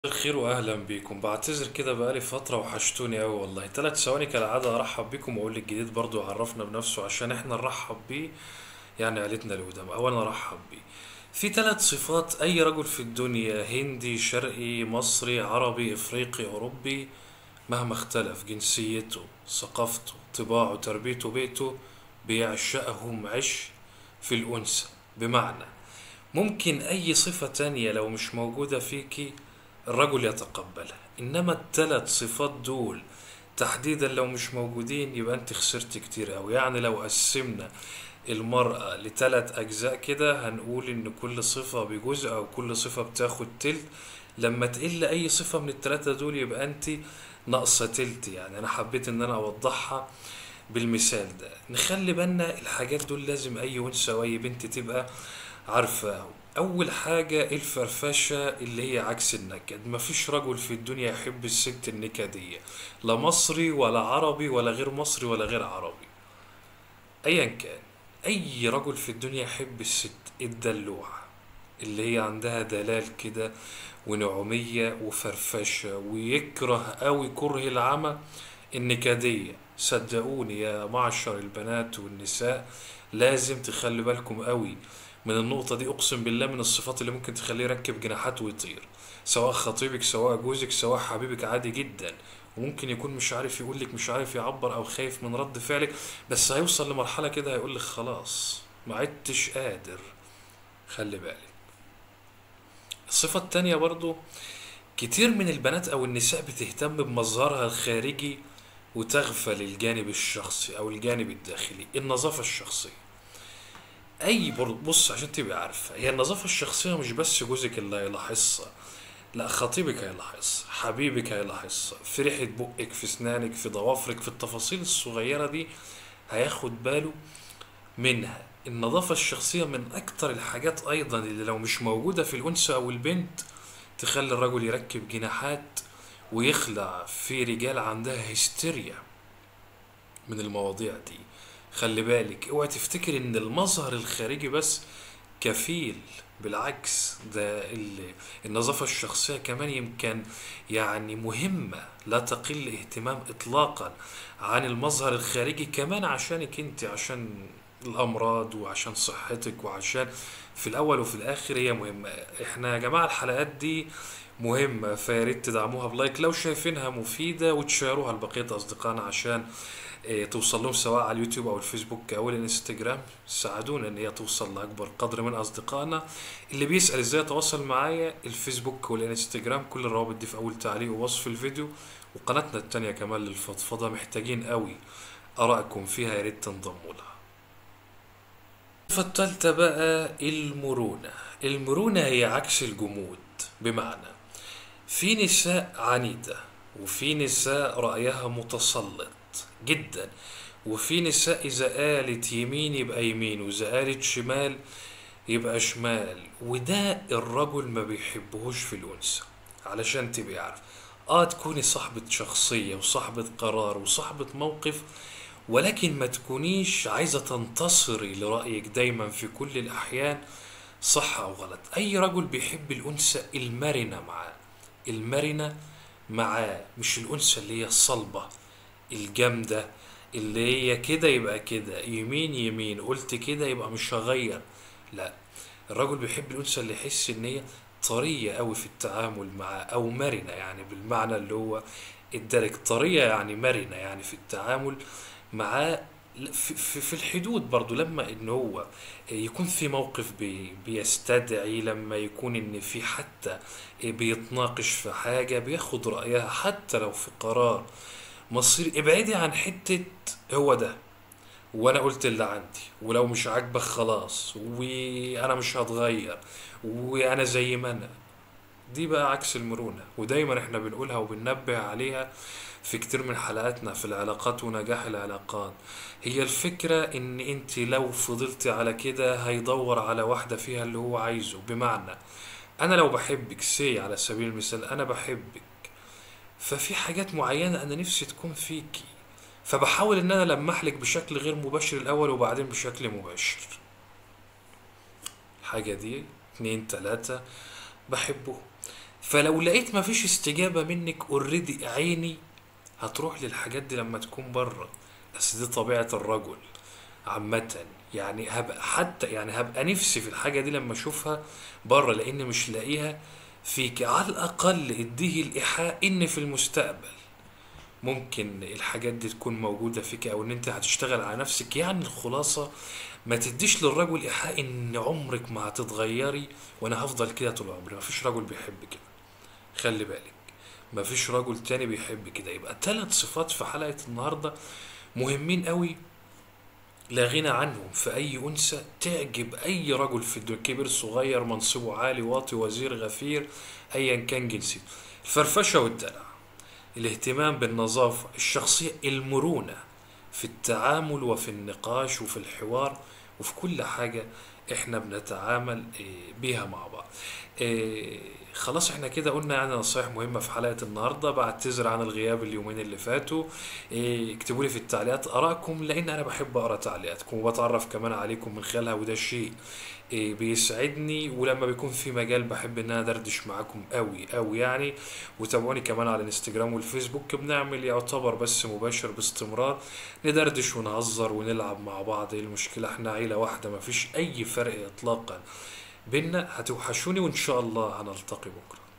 الخير واهلا بيكم بعتذر كده بقالي فتره وحشتوني قوي والله ثلاث ثواني كالعاده ارحب بيكم واقول الجديد برضو يعرفنا بنفسه عشان احنا نرحب بيه يعني عيلتنا اللي قدام اولا ارحب بيه في ثلاث صفات اي رجل في الدنيا هندي شرقي مصري عربي افريقي اوروبي مهما اختلف جنسيته ثقافته طباعه تربيته بيته بيعشقهم عش في الانثى بمعنى ممكن أي صفة تانية لو مش موجودة فيكي الرجل يتقبلها إنما التلات صفات دول تحديدا لو مش موجودين يبقى أنت خسرت كتير أوي يعني لو قسمنا المرأة لتلات أجزاء كده هنقول إن كل صفة بجزء أو كل صفة بتاخد تلت لما تقل أي صفة من التلاتة دول يبقى أنت ناقصة تلت يعني أنا حبيت إن أنا أوضحها بالمثال ده نخلي بالنا الحاجات دول لازم أي أنثى أو أي بنت تبقى عارفة أول حاجة الفرفشة اللي هي عكس النكد مفيش رجل في الدنيا يحب الست النكدية لا مصري ولا عربي ولا غير مصري ولا غير عربي أيا كان أي رجل في الدنيا يحب الست الدلوعة اللي هي عندها دلال كده ونعومية وفرفشة ويكره أوي كره العمى النكدية صدقوني يا معشر البنات والنساء لازم تخلي بالكم قوي من النقطة دي أقسم بالله من الصفات اللي ممكن تخليه يركب جناحات ويطير سواء خطيبك سواء جوزك سواء حبيبك عادي جدا وممكن يكون مش عارف يقولك مش عارف يعبر أو خايف من رد فعلك بس هيوصل لمرحلة كده هيقولك خلاص ما عدتش قادر خلي بالك الصفة التانية برضو كتير من البنات أو النساء بتهتم بمظهرها الخارجي وتغفل الجانب الشخصي أو الجانب الداخلي النظافة الشخصية اي بر- بص عشان تبقى عارفه هي النظافه الشخصيه مش بس جوزك اللي هيلاحظها لا خطيبك هيلاحظها حبيبك هيلاحظها في ريحه بقك في اسنانك في ضوافرك في التفاصيل الصغيره دي هياخد باله منها النظافه الشخصيه من اكتر الحاجات ايضا اللي لو مش موجوده في الانثى او البنت تخلي الرجل يركب جناحات ويخلع في رجال عندها هستيريا من المواضيع دي خلي بالك اوعي تفتكر ان المظهر الخارجي بس كفيل بالعكس ده ال- النظافة الشخصية كمان يمكن يعني مهمة لا تقل اهتمام اطلاقا عن المظهر الخارجي كمان عشانك انت عشان الامراض وعشان صحتك وعشان في الاول وفي الاخر هي مهمة احنا يا جماعة الحلقات دي مهمة فياريت تدعموها بلايك لو شايفينها مفيدة وتشيروها لبقية اصدقائنا عشان إيه، توصل لهم سواء على اليوتيوب او الفيسبوك او الانستجرام ساعدونا ان هي توصل لاكبر قدر من اصدقائنا اللي بيسال ازاي يتواصل معايا الفيسبوك والانستجرام كل الروابط دي في اول تعليق ووصف الفيديو وقناتنا التانية كمان للفضفضة محتاجين قوي ارائكم فيها يا ريت تنضموا لها الصفة التالتة بقى المرونة المرونة هي عكس الجمود بمعنى في نساء عنيدة وفي نساء رأيها متسلط جدا وفي نساء إذا قالت يمين يبقى يمين وإذا قالت شمال يبقى شمال وده الرجل ما بيحبهوش في الأنثى علشان تبقي عارف اه تكوني صاحبة شخصية وصاحبة قرار وصاحبة موقف ولكن ما تكونيش عايزة تنتصري لرأيك دايما في كل الأحيان صح أو غلط أي رجل بيحب الأنثى المرنة معاه المرنة معاه مش الأنثى اللي هي الصلبة الجامدة اللي هي كده يبقى كده يمين يمين قلت كده يبقى مش هغير لا الرجل بيحب الأنثى اللي يحس إن هي طرية أوي في التعامل معاه أو مرنة يعني بالمعنى اللي هو الدرج طرية يعني مرنة يعني في التعامل معاه في, في, في الحدود برضو لما ان هو يكون في موقف بي بيستدعي لما يكون ان في حتى بيتناقش في حاجة بياخد رأيها حتى لو في قرار مصير ابعدي عن حتة هو ده وانا قلت اللي عندي ولو مش عاجبك خلاص وانا مش هتغير وانا زي ما انا دي بقى عكس المرونة ودايما احنا بنقولها وبننبه عليها في كتير من حلقاتنا في العلاقات ونجاح العلاقات هي الفكرة ان انت لو فضلتي على كده هيدور على واحدة فيها اللي هو عايزه بمعنى انا لو بحبك سي على سبيل المثال انا بحبك ففي حاجات معينة انا نفسي تكون فيكي فبحاول ان انا لمح لك بشكل غير مباشر الاول وبعدين بشكل مباشر الحاجة دي اتنين تلاتة بحبه فلو لقيت مفيش استجابة منك اوريدي عيني هتروح للحاجات دي لما تكون بره بس دي طبيعة الرجل عامة يعني هبقى حتى يعني هبقى نفسي في الحاجة دي لما اشوفها بره لان مش لاقيها فيك على الاقل اديه الايحاء ان في المستقبل ممكن الحاجات دي تكون موجودة فيك او ان انت هتشتغل على نفسك يعني الخلاصة ما تديش للرجل ايحاء ان عمرك ما هتتغيري وانا هفضل كده طول عمري مفيش رجل بيحب كده خلي بالك مفيش رجل تاني بيحب كده يبقى ثلاث صفات في حلقة النهاردة مهمين قوي لا غنى عنهم في أي أنثى تعجب أي رجل في الدنيا كبير صغير منصبه عالي واطي وزير غفير أيا كان جنسيته الفرفشة والدلع الاهتمام بالنظافة الشخصية المرونة في التعامل وفي النقاش وفي الحوار وفي كل حاجة احنا بنتعامل إيه، بيها مع بعض إيه، خلاص احنا كده قلنا يعني نصايح مهمة في حلقة النهاردة بعتذر عن الغياب اليومين اللي فاتوا إيه، اكتبوا لي في التعليقات آرائكم لأن أنا بحب أقرأ تعليقاتكم وبتعرف كمان عليكم من خلالها وده شيء إيه، بيسعدني ولما بيكون في مجال بحب ان انا ادردش معاكم قوي قوي يعني وتابعوني كمان على الانستجرام والفيسبوك بنعمل يعتبر بس مباشر باستمرار ندردش ونهزر ونلعب مع بعض ايه المشكلة احنا عيلة واحدة مفيش اي فرق اطلاقا بينا هتوحشوني وان شاء الله هنلتقي بكرة